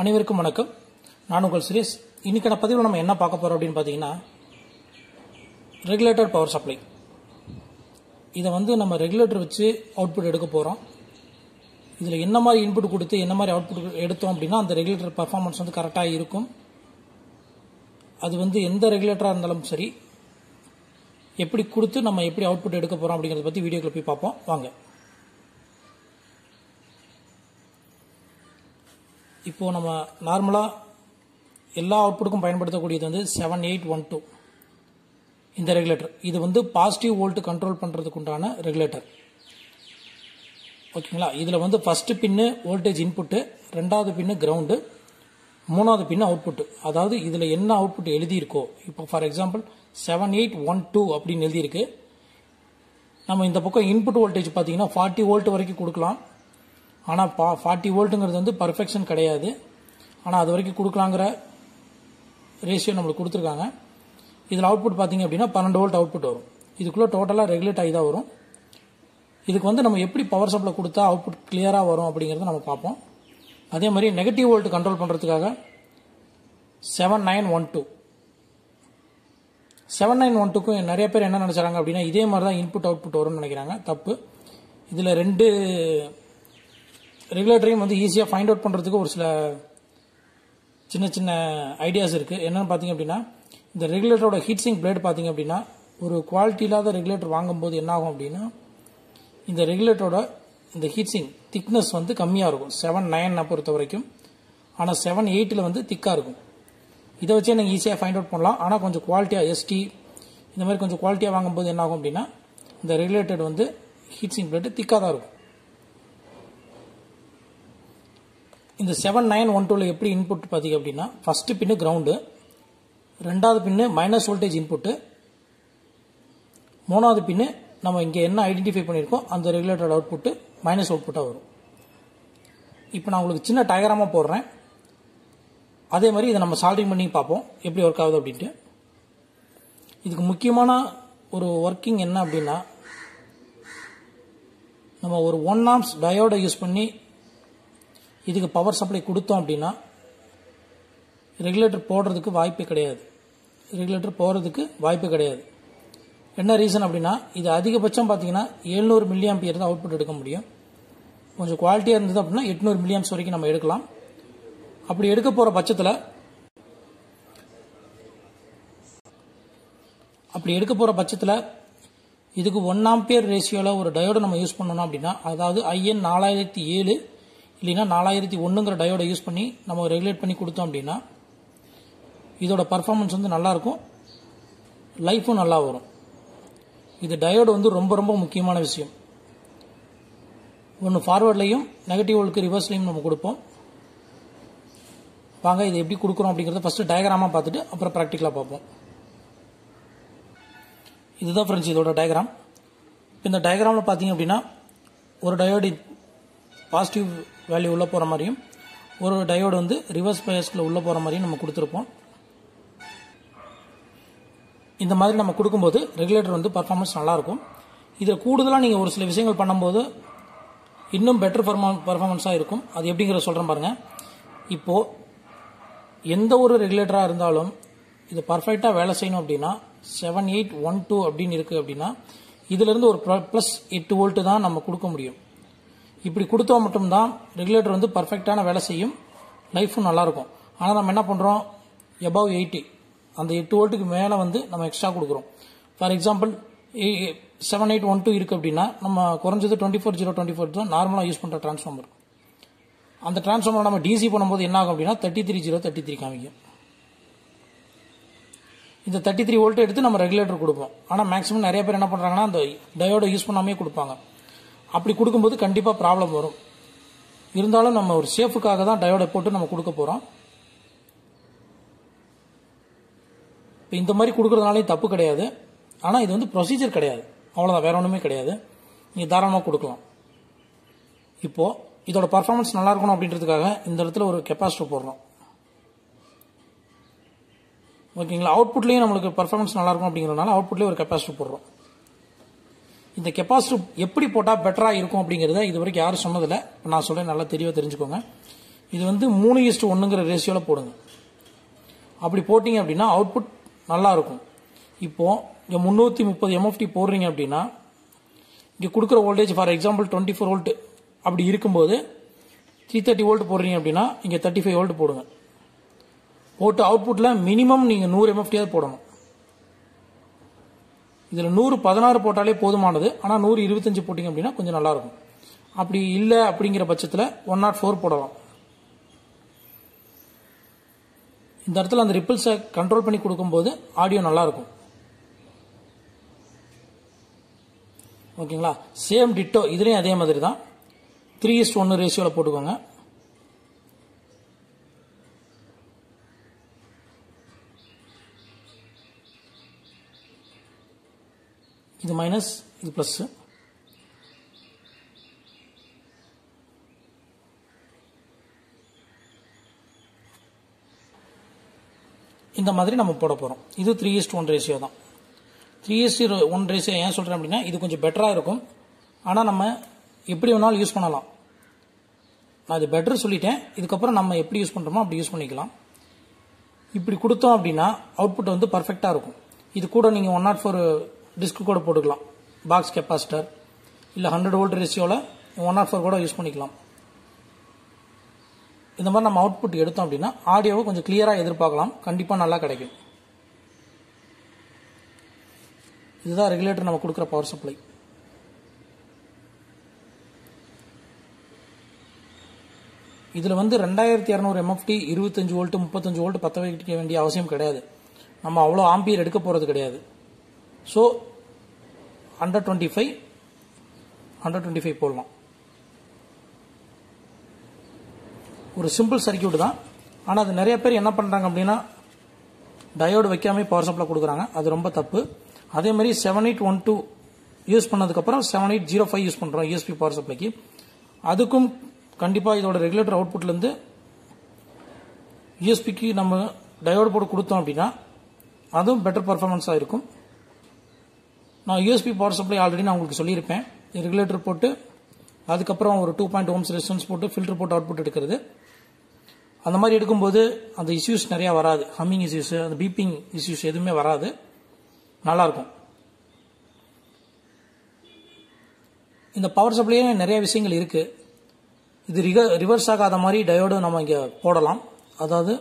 அனைவருக்கும் வணக்கம் நான் உங்கள் சுரேஷ் இன்னைக்கான பதிவில் நம்ம என்ன பார்க்க போறோம் அப்படின்னு பார்த்தீங்கன்னா ரெகுலேட்டர் பவர் சப்ளை இதை வந்து நம்ம ரெகுலேட்டர் வச்சு அவுட்புட் எடுக்க போகிறோம் இதில் என்ன மாதிரி இன்புட் கொடுத்து என்ன மாதிரி அவுட்புட் எடுத்தோம் அப்படின்னா அந்த ரெகுலேட்டர் பர்ஃபார்மன்ஸ் வந்து கரெக்டாக இருக்கும் அது வந்து எந்த ரெகுலேட்டராக இருந்தாலும் சரி எப்படி கொடுத்து நம்ம எப்படி அவுட்புட் எடுக்க போகிறோம் அப்படிங்கிறத பற்றி வீடியோக்குள்ள போய் பார்ப்போம் வாங்க இப்போ நம்ம நார்மலாக எல்லா அவுட்புட்டுக்கும் பயன்படுத்தக்கூடியது வந்து செவன் எயிட் ஒன் டூ இந்த ரெகுலேட்டர் இது வந்து பாசிட்டிவ் வோல்ட் கண்ட்ரோல் பண்ணுறதுக்கு உண்டான ரெகுலேட்டர் ஓகேங்களா இதில் வந்து ஃபஸ்ட்டு பின்னு வோல்டேஜ் இன்புட்டு ரெண்டாவது பின்னு கிரவுண்டு மூணாவது பின்னு அவுட்புட் அதாவது இதில் என்ன அவுட்புட் எழுதியிருக்கோ இப்போ for example seven eight one two அப்படின்னு எழுதியிருக்கு நம்ம இந்த பக்கம் இன்புட் வோல்டேஜ் பார்த்தீங்கன்னா ஃபார்ட்டி வோல்ட் வரைக்கும் கொடுக்கலாம் ஆனால் பா ஃபார்ட்டி வோல்ட்டுங்கிறது வந்து பர்ஃபெக்ஷன் கிடையாது ஆனால் அது வரைக்கும் கொடுக்கலாங்கிற ரேஷியோ நம்மளுக்கு கொடுத்துருக்காங்க இதில் அவுட்புட் பார்த்தீங்க அப்படின்னா பன்னெண்டு வோல்ட் அவுட்புட் வரும் இதுக்குள்ளே டோட்டலாக ரெகுலேட் ஆகி தான் வரும் இதுக்கு வந்து நம்ம எப்படி பவர் சப்ளை கொடுத்தா அவுட்புட் கிளியராக வரும் அப்படிங்கிறத நம்ம பார்ப்போம் அதே மாதிரி நெகட்டிவ் வோல்ட் கண்ட்ரோல் பண்ணுறதுக்காக seven nine one two seven nine one டூக்கும் நிறைய பேர் என்ன நினச்சாங்க அப்படின்னா இதே மாதிரி தான் இன்புட் அவுட்புட் வரும்னு நினைக்கிறாங்க தப்பு இதில் ரெண்டு ரெகுலேட்டரையும் வந்து ஈஸியாக ஃபைண்ட் அவுட் பண்ணுறதுக்கு ஒரு சில சின்ன சின்ன ஐடியாஸ் இருக்குது என்னென்னு பார்த்தீங்க அப்படின்னா இந்த ரெகுலேட்டரோட ஹீட்ஸிங் பிளேட் பார்த்தீங்க அப்படின்னா ஒரு குவாலிட்டி இல்லாத ரெகுலேட்டர் வாங்கும்போது என்ன ஆகும் அப்படின்னா இந்த ரெகுலேட்டரோட இந்த ஹீட்ஸிங் திக்னஸ் வந்து கம்மியாக இருக்கும் செவன் நைனை பொறுத்த வரைக்கும் ஆனால் செவன் எயிட்டில் வந்து திக்காக இருக்கும் இதை வச்சே நீங்கள் ஈஸியாக ஃபைண்ட் அவுட் பண்ணலாம் ஆனால் கொஞ்சம் குவாலிட்டியாக எஸ்டி இந்த மாதிரி கொஞ்சம் குவாலிட்டியாக வாங்கும்போது என்ன ஆகும் அப்படின்னா இந்த ரெகுலேட்டட் வந்து ஹீட்ஸிங் பிளேட்டு திக்காக தான் இருக்கும் இந்த செவன் நைன் ஒன் டூவில் எப்படி இன்புட் பார்த்தீங்க அப்படின்னா ஃபஸ்ட்டு பின்னு கிரவுண்டு ரெண்டாவது பின்னு மைனஸ் வோல்டேஜ் இன்புட்டு மூணாவது பின்னு நம்ம இங்கே என்ன ஐடென்டிஃபை பண்ணியிருக்கோம் அந்த ரெகுலேட்டட் அவுட்புட்டு மைனஸ் அவுட்புட்டாக வரும் இப்போ நான் உங்களுக்கு சின்ன டயக்ராமாக போடுறேன் அதே மாதிரி இதை நம்ம சால்விங் பண்ணி பார்ப்போம் எப்படி ஒர்க் ஆகுது அப்படின்ட்டு இதுக்கு முக்கியமான ஒரு ஒர்க்கிங் என்ன அப்படின்னா நம்ம ஒரு ஒன் ஆம்ஸ் டயோடை யூஸ் பண்ணி இதுக்கு பவர் சப்ளை கொடுத்தோம் அப்படின்னா ரெகுலேட்டர் போடுறதுக்கு வாய்ப்பே கிடையாது ரெகுலேட்டர் போகிறதுக்கு வாய்ப்பு கிடையாது என்ன ரீசன் அப்படின்னா இது அதிகபட்சம் பார்த்தீங்கன்னா எழுநூறு மில்லியாம்பியர் தான் அவுட்புட் எடுக்க முடியும் கொஞ்சம் குவாலிட்டியாக இருந்தது அப்படின்னா எட்நூறு மில்லியம்ஸ் வரைக்கும் நம்ம எடுக்கலாம் அப்படி எடுக்க போகிற பட்சத்தில் அப்படி எடுக்க போகிற பட்சத்தில் இதுக்கு ஒன் ஆம்பியர் ரேஷியோவில் ஒரு டயோடை நம்ம யூஸ் பண்ணணும் அப்படின்னா அதாவது ஐஎன் நாலாயிரத்தி ஏழு இல்லைன்னா நாலாயிரத்தி ஒன்றுங்கிற டயோடை யூஸ் பண்ணி நம்ம ரெகுலேட் பண்ணி கொடுத்தோம் அப்படின்னா இதோட பர்ஃபார்மன்ஸ் வந்து நல்லாயிருக்கும் லைஃப்பும் நல்லா வரும் இது டயோடு வந்து ரொம்ப ரொம்ப முக்கியமான விஷயம் ஒன்று ஃபார்வர்ட்லையும் நெகட்டிவ் வோல்க்கு ரிவர்ஸ்லையும் நம்ம கொடுப்போம் வாங்க இது எப்படி கொடுக்குறோம் அப்படிங்கிறத ஃபஸ்ட்டு டயக்ராமாக பார்த்துட்டு அப்புறம் ப்ராக்டிக்கலாக பார்ப்போம் இதுதான் ஃப்ரெண்ட்ஸ் இதோட டயக்ராம் இந்த டயக்ராமில் பார்த்தீங்க அப்படின்னா ஒரு டயோடு பாசிட்டிவ் வேல்யூ உள்ளே போகிற மாதிரியும் ஒரு டயோடு வந்து ரிவர்ஸ் பயஸில் உள்ளே போகிற மாதிரியும் நம்ம கொடுத்துருப்போம் இந்த மாதிரி நம்ம கொடுக்கும்போது ரெகுலேட்டர் வந்து பர்ஃபார்மன்ஸ் நல்லாயிருக்கும் இதில் கூடுதலாக நீங்கள் ஒரு சில விஷயங்கள் பண்ணும்போது இன்னும் பெட்டர் பர்ஃபார்மன்ஸாக இருக்கும் அது எப்படிங்கிற சொல்கிறேன் பாருங்கள் இப்போது எந்த ஒரு ரெகுலேட்டராக இருந்தாலும் இது பர்ஃபெக்டாக வேலை செய்யணும் அப்படின்னா செவன் எயிட் ஒன் டூ அப்படின்னு இருக்குது அப்படின்னா இதிலிருந்து ஒரு ப்ளஸ் எட்டு வோல்ட்டு தான் நம்ம கொடுக்க முடியும் இப்படி கொடுத்தா மட்டும்தான் ரெகுலேட்டர் வந்து பர்ஃபெக்டான வேலை செய்யும் லைஃபும் நல்லாயிருக்கும் ஆனால் நம்ம என்ன பண்ணுறோம் எபவ் எயிட்டி அந்த எட்டு வோல்ட்டுக்கு மேலே வந்து நம்ம எக்ஸ்ட்ரா கொடுக்குறோம் for example seven eight one two இருக்குது அப்படின்னா நம்ம குறைஞ்சது twenty four zero twenty four தான் நார்மலாக யூஸ் பண்ணுற ட்ரான்ஸ்ஃபார்மர் அந்த ட்ரான்ஸ்ஃபார்மர் நம்ம டிசி பண்ணும்போது என்ன ஆகும் அப்படின்னா thirty three zero thirty three காமிக்கும் இந்த தேர்ட்டி த்ரீ வோல்ட் எடுத்து நம்ம ரெகுலேட்டர் கொடுப்போம் ஆனால் மேக்ஸிமம் நிறைய பேர் என்ன பண்ணுறாங்கன்னா அந்த டயோட யூஸ் பண்ணாமே கொடுப்பாங்க அப்படி கொடுக்கும்போது கண்டிப்பாக ப்ராப்ளம் வரும் இருந்தாலும் நம்ம ஒரு சேஃபுக்காக தான் டயோடை போட்டு நம்ம கொடுக்க போகிறோம் இப்போ இந்த மாதிரி கொடுக்குறதுனாலையும் தப்பு கிடையாது ஆனால் இது வந்து ப்ரொசீஜர் கிடையாது அவ்வளோதான் வேற ஒன்றுமே கிடையாது நீங்கள் தாராளமாக கொடுக்கலாம் இப்போது இதோட பர்ஃபார்மன்ஸ் நல்லா இருக்கணும் அப்படின்றதுக்காக இந்த இடத்துல ஒரு கெப்பாசிட்டர் போடுறோம் ஓகேங்களா அவுட்புட்லேயும் நம்மளுக்கு பர்ஃபார்மன்ஸ் நல்லா இருக்கும் அப்படிங்கிறதுனால அவுட்புட்லேயே ஒரு கெப்பாசிட்டர் போடுறோம் இந்த கெப்பாசிட்டர் எப்படி போட்டால் பெட்டராக இருக்கும் அப்படிங்கிறத இது வரைக்கும் யாரும் சொன்னதில்லை இப்போ நான் சொல்கிறேன் நல்லா தெளிவாக தெரிஞ்சுக்கோங்க இது வந்து மூணு இஸ்டு ஒன்றுங்கிற ரேஷியோவில் போடுங்க அப்படி போட்டிங்க அப்படின்னா அவுட்புட் நல்லா இருக்கும் இப்போது இங்கே முந்நூற்றி முப்பது எம்எஃப்டி போடுறீங்க அப்படின்னா இங்கே கொடுக்குற voltage for example twenty four volt அப்படி இருக்கும்போது த்ரீ தேர்ட்டி வோல்ட் போடுறீங்க அப்படின்னா இங்கே தேர்ட்டி ஃபைவ் வோல்ட் போடுங்க போட்டு அவுட்புட்டில் மினிமம் நீங்கள் நூறு எம்எஃப்டியாவது போடணும் இதில் நூறு பதினாறு போட்டாலே போதுமானது ஆனால் நூறு இருபத்தஞ்சு போட்டிங்க அப்படின்னா கொஞ்சம் நல்லாயிருக்கும் அப்படி இல்லை அப்படிங்கிற பட்சத்தில் ஒன் நாட் ஃபோர் போடலாம் இந்த இடத்துல அந்த ரிப்பிள்ஸை கண்ட்ரோல் பண்ணி கொடுக்கும்போது ஆடியோ நல்லாயிருக்கும் ஓகேங்களா சேம் டிட்டோ இதுலேயும் அதே மாதிரி தான் த்ரீ இஸ்ட் ஒன்று ரேஷியோவில் போட்டுக்கோங்க இது மைனஸ் இது ப்ளஸ் இந்த மாதிரி நம்ம போட போகிறோம் இது த்ரீ இஸ்ட் ஒன் ரேஷியோ தான் த்ரீ இஸ்ட் ஒன் ரேஷியோ ஏன் சொல்கிறேன் அப்படின்னா இது கொஞ்சம் பெட்டராக இருக்கும் ஆனால் நம்ம எப்படி வேணாலும் யூஸ் பண்ணலாம் நான் இது பெட்டர் சொல்லிட்டேன் இதுக்கப்புறம் நம்ம எப்படி யூஸ் பண்ணுறோமோ அப்படி யூஸ் பண்ணிக்கலாம் இப்படி கொடுத்தோம் அப்படின்னா அவுட்புட் வந்து பர்ஃபெக்டாக இருக்கும் இது கூட நீங்கள் ஒன் நாட் ஃபோர் டிஸ்க் கூட போட்டுக்கலாம் பாக்ஸ் கெப்பாசிட்டர் இல்லை ஹண்ட்ரட் வோல்ட் ரேஷியோவில் ஒன் நாட் ஃபோர் கூட யூஸ் பண்ணிக்கலாம் இந்த மாதிரி நம்ம அவுட்புட் எடுத்தோம் அப்படின்னா ஆடியோவை கொஞ்சம் கிளியராக எதிர்பார்க்கலாம் கண்டிப்பாக நல்லா கிடைக்கும் இதுதான் ரெகுலேட்டர் நம்ம கொடுக்குற பவர் சப்ளை இதில் வந்து ரெண்டாயிரத்தி இரநூறு எம்எஃப்டி இருபத்தஞ்சு வோல்ட் முப்பத்தஞ்சு வோல்ட் பற்ற வைக்க வேண்டிய அவசியம் கிடையாது நம்ம அவ்வளோ ஆம்பியர் எடுக்க போகிறது கிடையாது so hundred twenty five hundred twenty five போடலாம் ஒரு சிம்பிள் சர்க்கியூட் தான் ஆனால் அது நிறைய பேர் என்ன பண்ணுறாங்க அப்படின்னா டயோடு வைக்காம பவர் சப்ளை கொடுக்குறாங்க அது ரொம்ப தப்பு அதே மாதிரி seven eight one two use பண்ணதுக்கப்புறம் seven eight zero five use பண்ணுறோம் யூஎஸ்பி பவர் சப்ளைக்கு அதுக்கும் கண்டிப்பாக இதோட ரெகுலேட்டர் அவுட்புட்லேருந்து யூஎஸ்பிக்கு நம்ம டயோடு போட்டு கொடுத்தோம் அப்படின்னா அதுவும் பெட்டர் பர்ஃபார்மன்ஸாக இருக்கும் நான் யூஎஸ்பி பவர் சப்ளை ஆல்ரெடி நான் உங்களுக்கு சொல்லியிருப்பேன் ரெகுலேட்டர் போட்டு அதுக்கப்புறம் ஒரு டூ பாயிண்ட் ஓம்ஸ் ரெசிஸ்டன்ஸ் போட்டு ஃபில்டர் போட்டு அவுட்புட் எடுக்கிறது அந்த மாதிரி எடுக்கும்போது அந்த இஷ்யூஸ் நிறையா வராது ஹம்மிங் இஷ்யூஸ் அந்த பீப்பிங் இஷ்யூஸ் எதுவுமே வராது நல்லாயிருக்கும் இந்த பவர் சப்ளையே நிறைய விஷயங்கள் இருக்குது இது ரிக ரிவர்ஸ் ஆகாத மாதிரி டயோடு நம்ம இங்கே போடலாம் அதாவது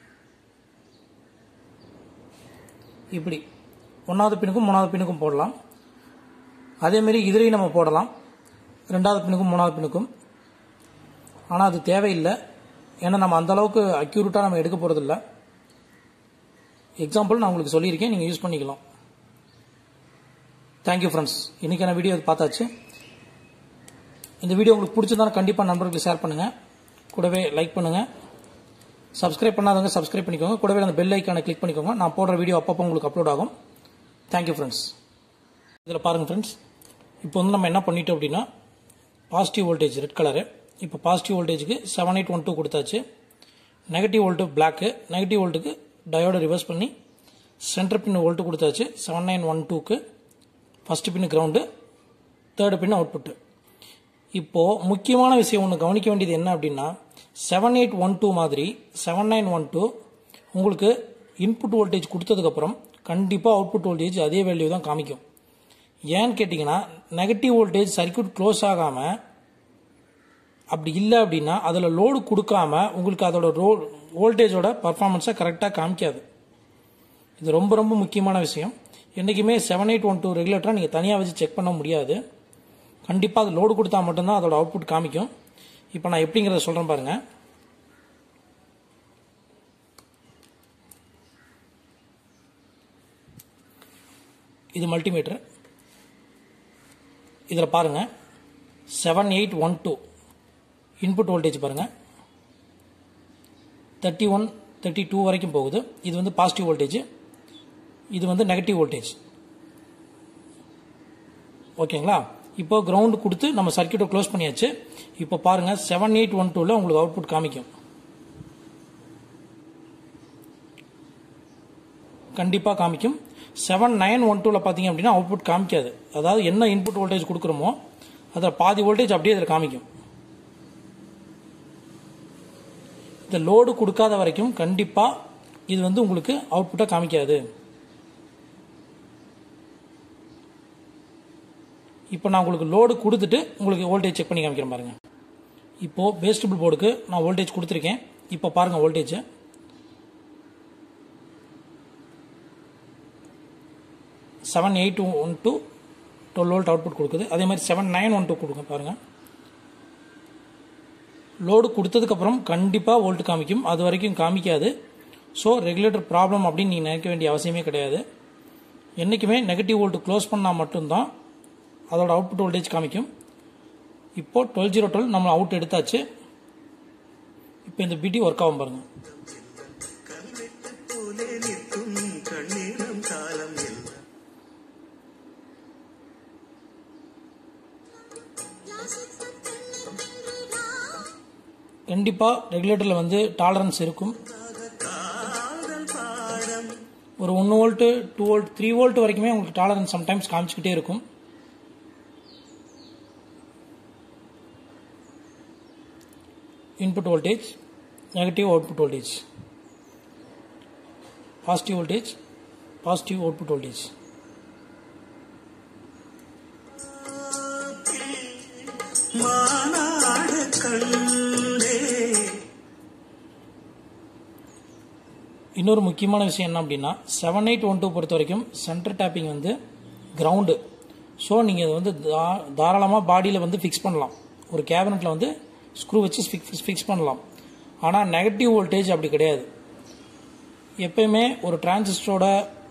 இப்படி ஒன்றாவது பின்னுக்கும் மூணாவது பின்னுக்கும் போடலாம் அதேமாரி இதுலேயும் நம்ம போடலாம் ரெண்டாவது பின்னுக்கும் மூணாவது பின்னுக்கும் ஆனால் அது தேவையில்லை ஏன்னா நம்ம அந்த அளவுக்கு அக்யூரேட்டாக நம்ம எடுக்க போகிறதில்ல எக்ஸாம்பிள் நான் உங்களுக்கு சொல்லியிருக்கேன் நீங்கள் யூஸ் பண்ணிக்கலாம் தேங்க்யூ ஃப்ரெண்ட்ஸ் இன்றைக்கான வீடியோ பார்த்தாச்சு இந்த வீடியோ உங்களுக்கு பிடிச்சிருந்தாலும் கண்டிப்பாக நண்பர்களுக்கு ஷேர் பண்ணுங்கள் கூடவே லைக் பண்ணுங்கள் சப்ஸ்கிரைப் பண்ணாதவங்க சப்ஸ்கிரைப் பண்ணிக்கோங்க கூடவே அந்த பெல் ஐக்கானை கிளிக் பண்ணிக்கோங்க நான் போடுற வீடியோ அப்பப்போ உங்களுக்கு அப்லோட் ஆகும் தேங்க்யூ ஃப்ரெண்ட்ஸ் இதில் பாருங்கள் ஃப்ரெண்ட்ஸ் இப்போ வந்து நம்ம என்ன பண்ணிட்டோம் அப்படின்னா பாசிட்டிவ் வோல்டேஜ் ரெட் கலரு இப்போ பாசிட்டிவ் வோல்டேஜுக்கு செவன் எயிட் ஒன் டூ கொடுத்தாச்சு நெகட்டிவ் வோல்ட்டு பிளாக்கு நெகட்டிவ் வோல்ட்டுக்கு டயோடை ரிவர்ஸ் பண்ணி சென்டர் பின் வோல்ட்டு கொடுத்தாச்சு செவன் நைன் ஒன் டூக்கு first pin ground third pin output இப்போது முக்கியமான விஷயம் ஒன்று கவனிக்க வேண்டியது என்ன அப்படின்னா செவன் எயிட் ஒன் டூ மாதிரி செவன் நைன் ஒன் டூ உங்களுக்கு இன்புட் வோல்டேஜ் கொடுத்ததுக்கப்புறம் கண்டிப்பாக அவுட்புட் வோல்டேஜ் அதே வேல்யூ தான் காமிக்கும் ஏன்னு கேட்டிங்கன்னா நெகட்டிவ் வோல்டேஜ் சர்க்கியூட் க்ளோஸ் ஆகாமல் அப்படி இல்லை அப்படின்னா அதில் லோடு கொடுக்காம உங்களுக்கு அதோட ரோ வோல்டேஜோட பர்ஃபார்மன்ஸை கரெக்டாக காமிக்காது இது ரொம்ப ரொம்ப முக்கியமான விஷயம் என்றைக்குமே செவன் எயிட் ஒன் டூ ரெகுலேட்டராக நீங்கள் தனியாக வச்சு செக் பண்ண முடியாது கண்டிப்பாக அது லோடு கொடுத்தா மட்டும்தான் அதோட அவுட்புட் காமிக்கும் இப்போ நான் எப்படிங்கிறத சொல்கிறேன் பாருங்கள் இது மல்டிமீட்டர் இதில் பாருங்கள் seven eight one two input voltage பாருங்கள் தேர்ட்டி ஒன் தேர்ட்டி டூ வரைக்கும் போகுது இது வந்து பாசிட்டிவ் வோல்டேஜ் இது வந்து நெகட்டிவ் வோல்டேஜ் ஓகேங்களா இப்போ கிரவுண்டு கொடுத்து நம்ம சர்க்கியூட்டை க்ளோஸ் பண்ணியாச்சு இப்போ பாருங்கள் செவன் எயிட் ஒன் டூவில் உங்களுக்கு அவுட்புட் காமிக்கும் கண்டிப்பாக காமிக்கும் செவன் நைன் ஒன் டூவில் பார்த்தீங்க அப்படின்னா அவுட்புட் காமிக்காது அதாவது என்ன இன்புட் வோல்டேஜ் கொடுக்குறோமோ அதில் பாதி வோல்டேஜ் அப்படியே அதில் காமிக்கும் இந்த லோடு கொடுக்காத வரைக்கும் கண்டிப்பாக இது வந்து உங்களுக்கு அவுட்புட்டை காமிக்காது இப்போ நான் உங்களுக்கு லோடு கொடுத்துட்டு உங்களுக்கு வோல்டேஜ் செக் பண்ணி காமிக்கிறேன் பாருங்க இப்போது பேஸ்டபிள் போர்டுக்கு நான் வோல்டேஜ் கொடுத்துருக்கேன் இப்போ பாருங்கள் voltage seven eight one two twelve volt output கொடுக்குது அதே மாதிரி செவன் நைன் ஒன் டூ கொடுங்க பாருங்கள் லோடு கொடுத்ததுக்கப்புறம் கண்டிப்பாக வோல்ட் காமிக்கும் அது வரைக்கும் காமிக்காது ஸோ ரெகுலேட்டர் ப்ராப்ளம் அப்படின்னு நீங்கள் நினைக்க வேண்டிய அவசியமே கிடையாது என்றைக்குமே நெகட்டிவ் வோல்ட் க்ளோஸ் பண்ணால் மட்டும்தான் அதோட அவுட்புட் வோல்டேஜ் காமிக்கும் இப்போ டுவெல் ஜீரோ டுவெல் நம்ம அவுட் எடுத்தாச்சு இப்போ இந்த பிடி ஒர்க் ஆகும் பாருங்க கல்வெட்டு போலே நிற்கும் கண்ணீரம் காலம் எல்லாம் கண்டிப்பாக ரெகுலேட்டரில் வந்து டாலரன்ஸ் இருக்கும் காதல் பாடம் ஒரு ஒன்று volt two volt three volt வரைக்குமே உங்களுக்கு டாலரன்ஸ் சம்டைம்ஸ் காமிச்சிக்கிட்டே இருக்கும் input voltage negative output voltage positive voltage positive output voltage மானாட கண்டே இன்னொரு முக்கியமான விஷயம் என்ன அப்படின்னா செவன் எயிட் ஒன் டூ பொறுத்த வரைக்கும் சென்டர் டேப்பிங் வந்து கிரவுண்டு ஸோ நீங்கள் இதை வந்து தா தாராளமாக பாடியில் வந்து ஃபிக்ஸ் பண்ணலாம் ஒரு கேபினெட்டில் வந்து ஸ்க்ரூ வச்சு ஃபிக்ஸ் ஃபிக்ஸ் பண்ணலாம் ஆனால் நெகட்டிவ் வோல்டேஜ் அப்படி கிடையாது எப்பயுமே ஒரு டிரான்சிஸ்டரோட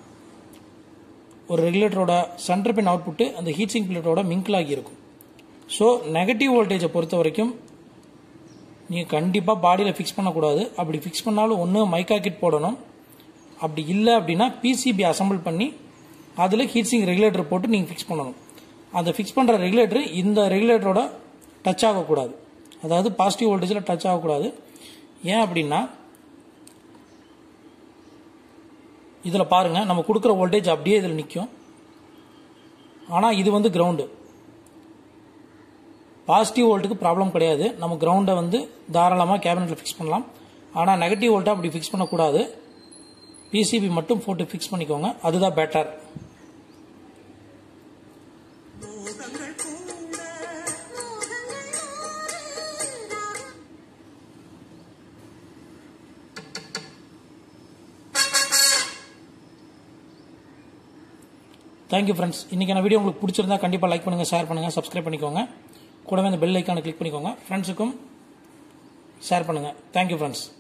ஒரு ரெகுலேட்டரோட சென்டர் பின் அவுட்புட்டு அந்த ஹீட்ஸிங் பிளேட்டோட மிங்கிள் ஆகி இருக்கும் ஸோ நெகட்டிவ் வோல்டேஜை பொறுத்த வரைக்கும் நீங்கள் கண்டிப்பாக பாடியில் ஃபிக்ஸ் பண்ணக்கூடாது அப்படி ஃபிக்ஸ் பண்ணாலும் ஒன்று மைக்கா கிட் போடணும் அப்படி இல்லை அப்படின்னா பிசிபி அசம்பிள் பண்ணி அதில் ஹீட்ஸிங் ரெகுலேட்டர் போட்டு நீங்கள் ஃபிக்ஸ் பண்ணணும் அந்த ஃபிக்ஸ் பண்ணுற ரெகுலேட்டர் இந்த ரெகுலேட்டரோட டச் ஆகக்கூடாது அதாவது பாசிட்டிவ் வோல்டேஜில் டச் ஆகக்கூடாது ஏன் அப்படின்னா இதில் பாருங்கள் நம்ம கொடுக்குற வோல்டேஜ் அப்படியே இதில் நிற்கும் ஆனால் இது வந்து கிரவுண்டு பாசிட்டிவ் வோல்ட்டுக்கு ப்ராப்ளம் கிடையாது நம்ம கிரவுண்டை வந்து தாராளமாக கேபினெட்டில் ஃபிக்ஸ் பண்ணலாம் ஆனால் நெகட்டிவ் வோல்ட்டை அப்படி ஃபிக்ஸ் பண்ணக்கூடாது பிசிபி மட்டும் போட்டு ஃபிக்ஸ் பண்ணிக்கோங்க அதுதான் பெட்டர் மோகங்கள் கூட தேங்க்யூ ஃப்ரெண்ட்ஸ் இன்றைக்கான வீடியோ உங்களுக்கு பிடிச்சிருந்தா கண்டிப்பாக லைக் பண்ணுங்கள் ஷேர் பண்ணுங்கள் சப்ஸ்கிரைப் பண்ணிக்கோங்க கூடவே இந்த பெல் ஐக்கானை கிளிக் பண்ணிக்கோங்க ஃப்ரெண்ட்ஸுக்கும் ஷேர் பண்ணுங்கள் தேங்க்யூ ஃப்ரெண்ட்ஸ்